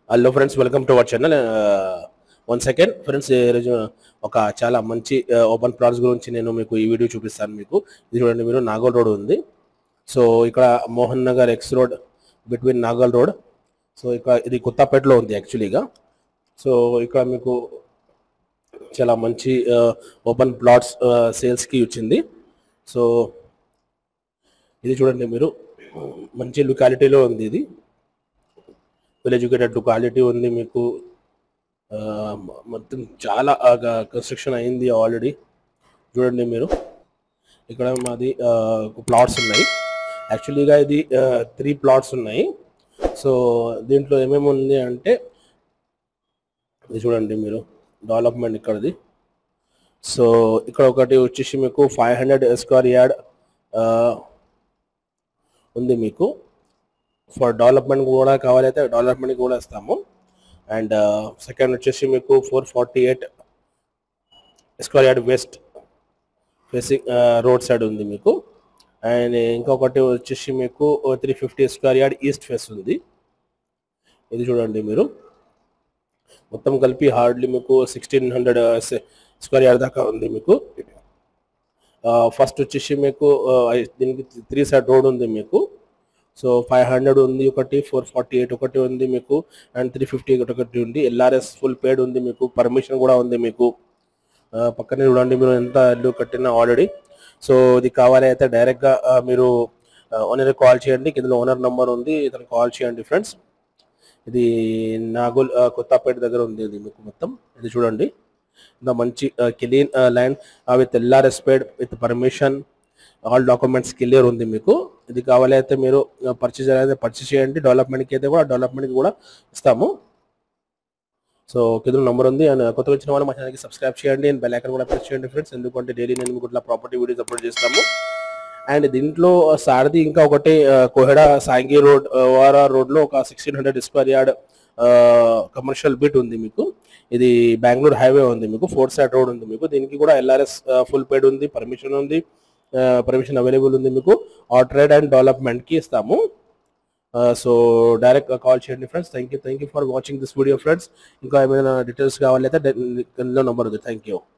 hello friends welcome to our channel one second friends ఈరోజు ఒక చాలా మంచి ఓపెన్ ప్లాట్స్ గురించి నేను మీకు ఈ వీడియో చూపిస్తాను మీకు ఇది చూడండి మీరు నాగోల్ రోడ్ ఉంది సో ఇక్కడ Mohan Nagar X road between Nagole road so ఇక్కడ ఇది కొత్తపేటలో ఉంది యాక్చువల్లీగా సో ఇక్కడ మీకు చాలా మంచి ఓపెన్ ప్లాట్స్ సేల్స్కి వచ్చింది సో ఇది చూడండి మీరు మంచి లొకాలిటీలో ఉంది ఇది వెల్ ఎడ్యుకేటెడ్ క్వాలిటీ ఉంది మీకు ఆ, మ- మొత్తం చాలా కన్స్ట్రక్షన్ అయింది ఆల్రెడీ చూడండి మీరు ఇక్కడ మాది ప్లాట్స్ ఉన్నాయి యాక్చువల్లీగా ఇది త్రీ ప్లాట్స్ ఉన్నాయి సో దీంట్లో ఏమేమి ఉంది అంటే ఇది చూడండి మీరు డెవలప్మెంట్ ఇక్కడది సో ఇక్కడ ఒకటి వచ్చేసి మీకు ఫైవ్ హండ్రెడ్ స్క్వేర్ యార్డ్ ఉంది మీకు ఫర్ డెవలప్మెంట్ కూడా కావాలైతే డెవలప్మెంట్ కూడా ఇస్తాము అండ్ సెకండ్ వచ్చేసి మీకు four forty eight square yard west facing road side ఉంది మీకు అండ్ ఇంకొకటి వచ్చేసి మీకు three fifty square yard east face ఉంది ఇది చూడండి మీరు మొత్తం కలిపి హార్డ్లీ మీకు సిక్స్టీన్ హండ్రెడ్ స్క్వేర్ యార్డ్ దాకా ఉంది మీకు ఫస్ట్ వచ్చేసి మీకు uh, దీనికి త్రీ సైడ్ రోడ్ ఉంది మీకు సో ఫైవ్ హండ్రెడ్ ఉంది ఒకటి ఫోర్ ఫార్టీ ఎయిట్ ఒకటి ఉంది మీకు అండ్ త్రీ ఫిఫ్టీ ఒకటి ఉంది ఎల్ఆర్ఎస్ ఫుల్ పేడ్ ఉంది మీకు పర్మిషన్ కూడా ఉంది మీకు ఆ, పక్కనే చూడండి మీరు ఎంత ఇల్లు కట్టినా ఆల్రెడీ సో ఇది కావాలి అయితే డైరెక్ట్గా మీరు ఓనర్ కాల్ చేయండి కింద ఓనర్ నెంబర్ ఉంది ఇతను కాల్ చేయండి ఫ్రెండ్స్ ఇది నాగోల్ ఆ, కొత్తపేట దగ్గర ఉంది ఇది మీకు మొత్తం ఇది చూడండి ఇంత మంచి clean land with LRS paid with permission all documents clear ఉంది మీకు ఇది కావాలి అయితే మీరు పర్చేజ్ అయితే పర్చేజ్ చేయండి డెవలప్మెంట్కి అయితే కూడా డెవలప్మెంట్కి కూడా ఇస్తాము సో కింద నంబర్ ఉంది అండ్ కొత్తగా వచ్చిన వాళ్ళు మా ఛానల్కి సబ్స్క్రైబ్ చేయండి అండ్ బెల్ ఐకాన్ కూడా ప్రెస్ చేయండి ఫ్రెండ్స్ ఎందుకంటే డైలీ నేను మీకు ఇట్లా ప్రాపర్టీ వీడియోస్ అప్లోడ్ చేస్తాము అండ్ దీంట్లో సారథి ఇంకా ఒకటి ఆ, కోహెడా సాంగి రోడ్ వారా రోడ్లో ఒక sixteen hundred square yard commercial bit ఉంది మీకు ఇది బెంగళూరు హైవే ఉంది మీకు ఫోర్ సైడ్ రోడ్ ఉంది మీకు దీనికి కూడా ఎల్ఆర్ఎస్ ఫుల్ పేడ్ ఉంది పర్మిషన్ ఉంది పర్మిషన్ అవైలబుల్ ఉంది మీకు ఆ ట్రేడ్ అండ్ డెవలప్మెంట్కి ఇస్తాము సో డైరెక్ట్ కాల్ చేయండి friends thank you thank you for watching this video friends ఇంకా ఏమైనా డీటెయిల్స్ కావాలైతే కింద నెంబర్ ఉంది థ్యాంక్ యూ